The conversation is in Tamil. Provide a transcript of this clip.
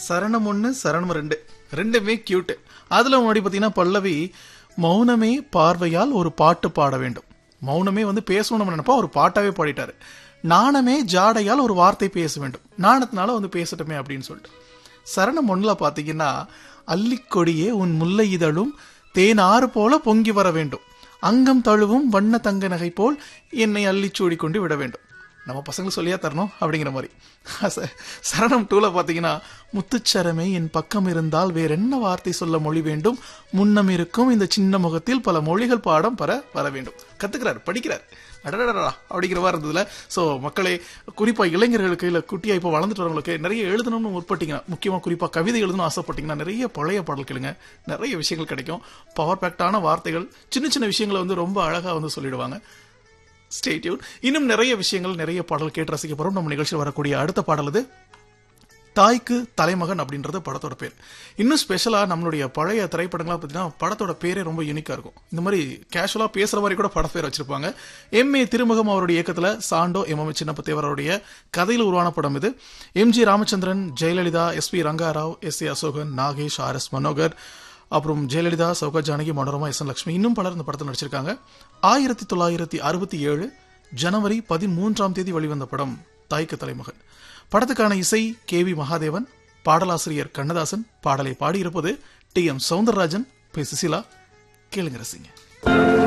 சரணம் ஒன்று சரணம் ரெண்டு ரெண்டுமே கியூட் அதுல முன்னாடி பார்த்தீங்கன்னா பல்லவி மௌனமே பார்வையால் ஒரு பாட்டு பாட வேண்டும் மௌனமே வந்து பேசணும்னு நினைப்பா ஒரு பாட்டாவே பாடிட்டாரு நாணமே ஜாடையால் ஒரு வார்த்தை பேச வேண்டும் நாணத்தினால வந்து பேசட்டுமே அப்படின்னு சொல்லிட்டு சரணம் ஒண்ணுல பாத்தீங்கன்னா அல்லிக்கொடியே உன் முல்லை இதழும் தேனாறு போல பொங்கி வர வேண்டும் அங்கம் தழுவும் வண்ண தங்க நகை போல் என்னை அள்ளிச்சூடி கொண்டு விட வேண்டும் நம்ம பசங்களுக்கு சொல்லியா தரணும் அப்படிங்கிற மாதிரி ச- சரணம் டூல பாத்தீங்கன்னா முத்துச்சரமே என் பக்கம் இருந்தால் வேற என்ன வார்த்தை சொல்ல மொழி வேண்டும் முன்னம் இருக்கும் இந்த சின்ன முகத்தில் பல மொழிகள் பாடம் பெற வர வேண்டும் கத்துக்கிறார் படிக்கிறார் அடடடடா அப்படிங்கிற மாதிரி இருந்ததுல சோ மக்களே குறிப்பா இளைஞர்களுக்கு இல்ல குட்டியா இப்போ வளர்ந்துட்டு வரவங்களுக்கு நிறைய எழுதணும்னு முற்பட்டீங்கன்னா முக்கியமா குறிப்பா கவிதை எழுதணும் ஆசைப்பட்டீங்கன்னா நிறைய பழைய பாடல் கேளுங்க நிறைய விஷயங்கள் கிடைக்கும் பவர் பேக்டான வார்த்தைகள் சின்ன சின்ன விஷயங்களை வந்து ரொம்ப அழகா வந்து சொல்லிடுவாங்க ஸ்டே டியூன் இன்னும் நிறைய விஷயங்கள் நிறைய பாடல் கேட்டு ரசிக்க போறோம் நம்ம நிகழ்ச்சியில் வரக்கூடிய அடுத்த பாடல் இது தாய்க்கு தலைமகன் அப்படின்றது படத்தோட பேர் இன்னும் ஸ்பெஷலா நம்மளுடைய பழைய திரைப்படங்களா பார்த்தீங்கன்னா படத்தோட பேரே ரொம்ப யூனிக்கா இருக்கும் இந்த மாதிரி கேஷுவலா பேசுற மாதிரி கூட பட பேர் வச்சிருப்பாங்க எம் ஏ திருமுகம் அவருடைய இயக்கத்துல சாண்டோ எம் எம் சின்னப்பத்தேவருடைய கதையில் உருவான படம் இது M G Ramachandran Jayalalithaa S P Rangarao S A Ashokan Nagesh R S Manohar அப்புறம் ஜெயலலிதா சௌகா ஜானகி மனோரமா எஸ் என் லட்சுமி இன்னும் பலர் இந்த படத்தில் நடிச்சிருக்காங்க ஆயிரத்தி தொள்ளாயிரத்தி அறுபத்தி ஏழு ஜனவரி பதிமூன்றாம் தேதி வெளிவந்த படம் தாய்க்கு தலைமகன் படத்துக்கான இசை கே வி மகாதேவன் பாடலாசிரியர் கண்ணதாசன் பாடலை பாடியிருப்பது T M Soundararajan P Susheela கேளுங்க ரசிங்க